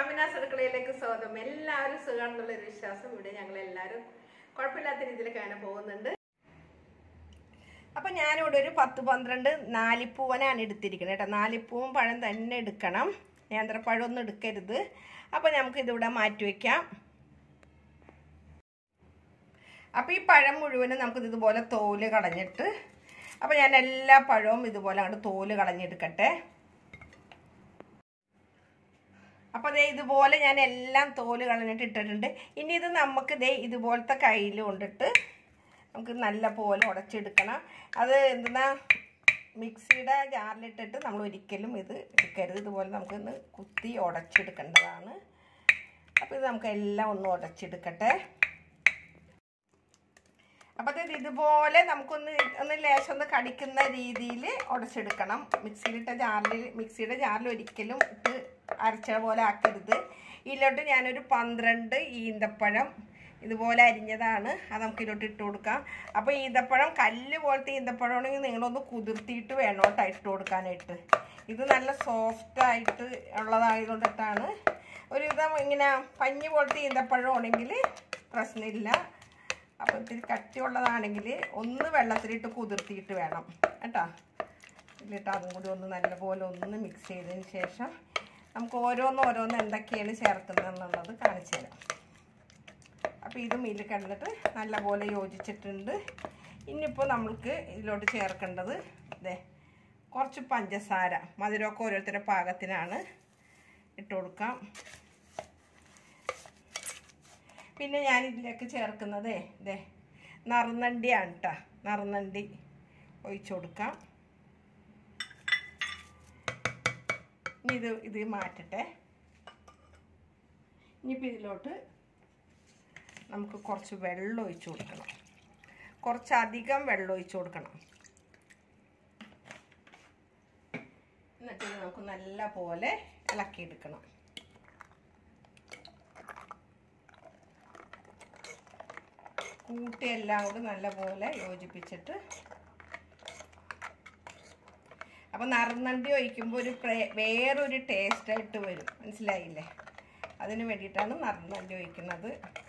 ആമിനാസ് അടുക്കളയിലേക്ക് സ്വാഗതം എല്ലാവരും സുഖമാണെന്നുള്ള ഒരു വിശ്വാസം ഇവിടെ ഞങ്ങൾ എല്ലാവരും കുഴപ്പമില്ലാത്ത രീതിയിലൊക്കെ അങ്ങനെ പോകുന്നുണ്ട് അപ്പൊ ഞാനിവിടെ ഒരു പത്ത് പന്ത്രണ്ട് നാലിപ്പൂവനാണ് എടുത്തിരിക്കുന്നത് കേട്ടോ നാലിപ്പൂവും പഴം തന്നെ എടുക്കണം നേന്ത്രപ്പഴം ഒന്നും എടുക്കരുത് അപ്പൊ നമുക്ക് ഇതിവിടെ മാറ്റി വെക്കാം അപ്പൊ ഈ പഴം മുഴുവനും നമുക്ക് ഇതുപോലെ തോല് കളഞ്ഞിട്ട് അപ്പൊ ഞാൻ എല്ലാ പഴവും ഇതുപോലെ അങ്ങോട്ട് തോല് കളഞ്ഞെടുക്കട്ടെ അപ്പോൾ ദേ ഇതുപോലെ ഞാൻ എല്ലാം തോല് കളഞ്ഞിട്ട് ഇട്ടിട്ടുണ്ട് ഇനി ഇത് നമുക്ക് ദേ ഇതുപോലത്തെ കയ്യിൽ കൊണ്ടിട്ട് നമുക്ക് നല്ല പോലെ ഉടച്ചെടുക്കണം അത് എന്തെന്നാ മിക്സിയുടെ ജാറിലിട്ടിട്ട് നമ്മൾ ഒരിക്കലും ഇത് എടുക്കരുത് ഇതുപോലെ നമുക്കൊന്ന് കുത്തി ഉടച്ചെടുക്കേണ്ടതാണ് അപ്പോൾ ഇത് നമുക്ക് എല്ലാം ഒന്ന് ഉടച്ചെടുക്കട്ടെ അപ്പോൾ ഇത് ഇതുപോലെ നമുക്കൊന്ന് ഒന്ന് ലേശം ഒന്ന് കടിക്കുന്ന രീതിയിൽ ഉടച്ചെടുക്കണം മിക്സിയിലിട്ട ജാറിൽ മിക്സിയുടെ ജാറിൽ ഒരിക്കലും ഇട്ട് അരച്ച പോലെ ആക്കരുത് ഇതിലോട്ട് ഞാനൊരു പന്ത്രണ്ട് ഈന്തപ്പഴം ഇതുപോലെ അരിഞ്ഞതാണ് അത് നമുക്ക് ഇതിലോട്ട് ഇട്ട് കൊടുക്കാം അപ്പോൾ ഈന്തപ്പഴം കല്ല് പോലത്തെ ഈന്തപ്പഴം ആണെങ്കിൽ നിങ്ങളൊന്ന് കുതിർത്തിയിട്ട് വേണം കേട്ടോ ഇട്ട് കൊടുക്കാനായിട്ട് ഇത് നല്ല സോഫ്റ്റ് ആയിട്ട് ഉള്ളതായതുകൊണ്ടിട്ടാണ് ഒരു വിധം ഇങ്ങനെ പഞ്ഞി പോലത്തെ ഈന്തപ്പഴം ആണെങ്കിൽ പ്രശ്നമില്ല അപ്പോൾ ഇത്തിരി കട്ടിയുള്ളതാണെങ്കിൽ ഒന്ന് വെള്ളത്തിലിട്ട് കുതിർത്തിയിട്ട് വേണം കേട്ടോ ഇതിലിട്ട് അതും കൂടി ഒന്ന് നല്ലപോലെ ഒന്ന് മിക്സ് ചെയ്തതിന് ശേഷം നമുക്ക് ഓരോന്ന് ഓരോന്ന് എന്തൊക്കെയാണ് ചേർക്കുന്നതെന്നുള്ളത് കാണിച്ചു തരാം അപ്പോൾ ഇത് മില്ല് കിടന്നിട്ട് നല്ലപോലെ യോജിച്ചിട്ടുണ്ട് ഇനിയിപ്പോൾ നമ്മൾക്ക് ഇതിലോട്ട് ചേർക്കേണ്ടത് ഇതേ കുറച്ച് പഞ്ചസാര മധുരമൊക്കെ ഓരോരുത്തരുടെ പാകത്തിനാണ് ഇട്ട് കൊടുക്കാം പിന്നെ ഞാൻ ഇതിലേക്ക് ചേർക്കുന്നത് ഇതേ നറുനണ്ടിയാണ് കേട്ടോ നറുനണ്ടി ഒഴിച്ചു കൊടുക്കാം ഇനി ഇത് ഇത് മാറ്റട്ടെ ഇനിയിപ്പോൾ ഇതിലോട്ട് നമുക്ക് കുറച്ച് വെള്ളം ഒഴിച്ചു കൊടുക്കണം കുറച്ചധികം വെള്ളം ഒഴിച്ചു കൊടുക്കണം എന്നിട്ട് ഇത് നമുക്ക് നല്ല പോലെ ഇളക്കിയെടുക്കണം കൂട്ടി എല്ലാം കൂടി നല്ലപോലെ യോജിപ്പിച്ചിട്ട് അപ്പം നറുനണ്ടി ഒഴിക്കുമ്പോൾ ഒരു വേറൊരു ടേസ്റ്റായിട്ട് വരും മനസ്സിലായില്ലേ അതിന് വേണ്ടിയിട്ടാണ് നറുനണ്ടി ഒഴിക്കുന്നത്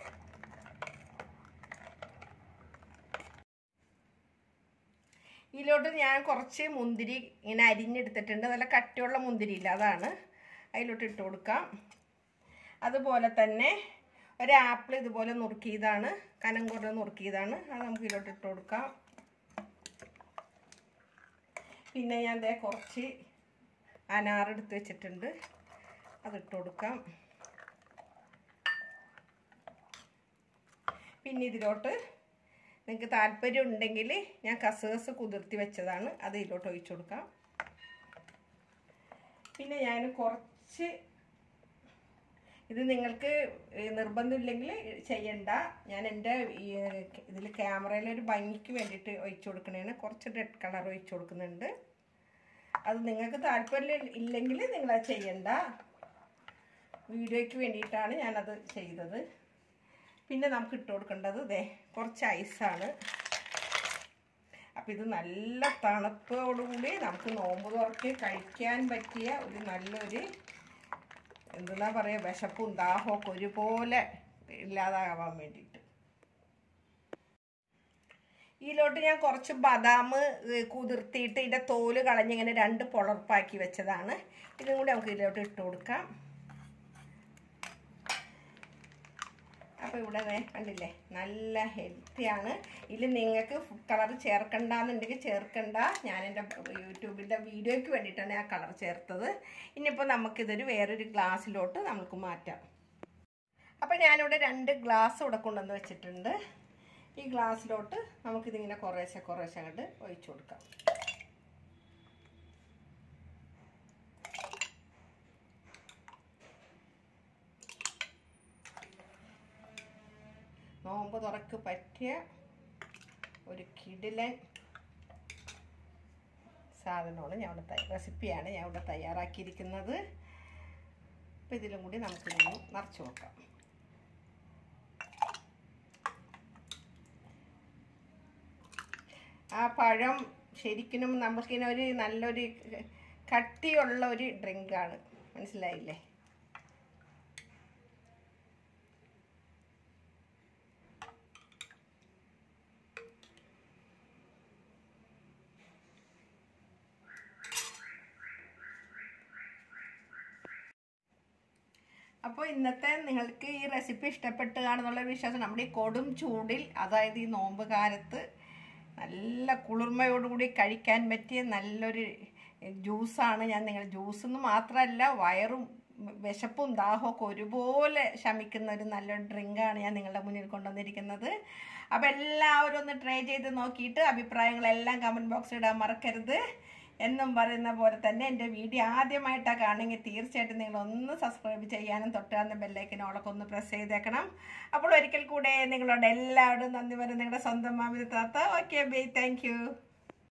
ഇതിലോട്ട് ഞാൻ കുറച്ച് മുന്തിരി ഇങ്ങനെ അരിഞ്ഞെടുത്തിട്ടുണ്ട് നല്ല കട്ടിയുള്ള മുന്തിരി ഇല്ല അതാണ് അതിലോട്ട് ഇട്ട് കൊടുക്കാം അതുപോലെ തന്നെ ഒരു ആപ്പിൾ ഇതുപോലെ നുറുക്കിയതാണ് കനം കുറഞ്ഞ നുറുക്കിയതാണ് അത് നമുക്ക് ഇതിലോട്ട് ഇട്ട് കൊടുക്കാം പിന്നെ ഞാൻ ദേ കുറച്ച് അനാർ എടുത്ത് വെച്ചിട്ടുണ്ട് അതിട്ട് കൊടുക്കാം പിന്നെ ഇതിലോട്ട് നിങ്ങൾക്ക് താല്പര്യം ഉണ്ടെങ്കിൽ ഞാൻ കസകസ് കുതിർത്തി വെച്ചതാണ് അത് ഇതിലോട്ട് ഒഴിച്ചു കൊടുക്കാം പിന്നെ ഞാൻ കുറച്ച് ഇത് നിങ്ങൾക്ക് നിർബന്ധമില്ലെങ്കിൽ ചെയ്യണ്ട ഞാൻ എൻ്റെ ഇതിൽ ക്യാമറയിൽ ഒരു ഭംഗിക്ക് വേണ്ടിയിട്ട് ഒഴിച്ചു കൊടുക്കണേന് കുറച്ച് റെഡ് കളർ ഒഴിച്ചു കൊടുക്കുന്നുണ്ട് അത് നിങ്ങൾക്ക് താല്പര്യം ഇല്ലെങ്കിൽ നിങ്ങളത് ചെയ്യണ്ട വീഡിയോയ്ക്ക് വേണ്ടിയിട്ടാണ് ഞാനത് ചെയ്തത് പിന്നെ നമുക്ക് ഇട്ട് കൊടുക്കേണ്ടത് ഇതേ കുറച്ച് ഐസാണ് അപ്പം ഇത് നല്ല തണുപ്പോടുകൂടി നമുക്ക് നോമ്പ് തുറക്ക് കഴിക്കാൻ പറ്റിയ ഒരു നല്ലൊരു എന്തെന്നാ പറയുക വിശപ്പും ദാഹമൊക്കെ ഒരുപോലെ ഇല്ലാതാകാൻ വേണ്ടിയിട്ട് ഇതിലോട്ട് ഞാൻ കുറച്ച് ബദാം കുതിർത്തിയിട്ട് ഇതിൻ്റെ തോല് കളഞ്ഞിങ്ങനെ രണ്ട് പുളർപ്പാക്കി വെച്ചതാണ് ഇതും കൂടി നമുക്ക് ഇതിലോട്ട് ഇട്ട് കൊടുക്കാം അപ്പോൾ ഇവിടെ ദേ കണ്ടില്ലേ നല്ല ഹെൽത്തിയാണ് ഇതിൽ നിങ്ങൾക്ക് ഫുഡ് കളർ ചേർക്കണ്ടെന്നുണ്ടെങ്കിൽ ചേർക്കണ്ട ഞാൻ എൻ്റെ യൂട്യൂബിൻ്റെ വീഡിയോയ്ക്ക് വേണ്ടിയിട്ടാണ് ആ കളർ ചേർത്തത് ഇനിയിപ്പോൾ നമുക്കിതൊരു വേറൊരു ഗ്ലാസ്സിലോട്ട് നമുക്ക് മാറ്റാം അപ്പോൾ ഞാനിവിടെ രണ്ട് ഗ്ലാസ് ഇവിടെ കൊണ്ടുവന്ന് വെച്ചിട്ടുണ്ട് ഈ ഗ്ലാസ്സിലോട്ട് നമുക്കിതിങ്ങനെ കുറേശ്ശെ കുറേശ്ശെ അങ്ങോട്ട് ഒഴിച്ചു കൊടുക്കാം നോമ്പ് തുറക്ക് പറ്റിയ ഒരു കിടിലൻ സാധനമാണ് ഞാൻ ഇവിടെ റെസിപ്പിയാണ് ഞാൻ ഇവിടെ തയ്യാറാക്കിയിരിക്കുന്നത് അപ്പോൾ ഇതിലും കൂടി നമുക്കിതൊന്ന് നിറച്ച് വെക്കാം ആ പഴം ശരിക്കും നമുക്കിങ്ങനെ ഒരു നല്ലൊരു കട്ടിയുള്ള ഒരു ഡ്രിങ്കാണ് മനസ്സിലായില്ലേ അപ്പോൾ ഇന്നത്തെ നിങ്ങൾക്ക് ഈ റെസിപ്പി ഇഷ്ടപ്പെട്ട് കാണുന്നുള്ള വിശ്വാസം നമ്മുടെ ഈ കൊടും ചൂടിൽ അതായത് ഈ നോമ്പ് കാലത്ത് നല്ല കുളിർമയോടുകൂടി കഴിക്കാൻ പറ്റിയ നല്ലൊരു ജ്യൂസാണ് ഞാൻ നിങ്ങൾ ജ്യൂസ് എന്ന് മാത്രമല്ല വയറും വിശപ്പും ദാഹമൊക്കെ ഒരുപോലെ ശമിക്കുന്ന ഒരു നല്ലൊരു ഡ്രിങ്കാണ് ഞാൻ നിങ്ങളുടെ മുന്നിൽ കൊണ്ടുവന്നിരിക്കുന്നത് അപ്പോൾ എല്ലാവരും ഒന്ന് ട്രൈ ചെയ്ത് നോക്കിയിട്ട് അഭിപ്രായങ്ങളെല്ലാം കമൻറ്റ് ബോക്സിൽ ഇടാൻ മറക്കരുത് എന്നും പറയുന്ന പോലെ തന്നെ എൻ്റെ വീഡിയോ ആദ്യമായിട്ടാണ് കാണുമെങ്കിൽ തീർച്ചയായിട്ടും നിങ്ങൾ ഒന്ന് സബ്സ്ക്രൈബ് ചെയ്യാനും തൊട്ടാന്ന് ബെല്ലൈക്കനോളൊക്കെ ഒന്ന് പ്രസ് ചെയ്തേക്കണം അപ്പോൾ ഒരിക്കൽ കൂടെ നിങ്ങളോട് എല്ലാവരും നന്ദി പറയും നിങ്ങളുടെ സ്വന്തം മാമിത താത്ത ഓക്കെ ബൈ താങ്ക്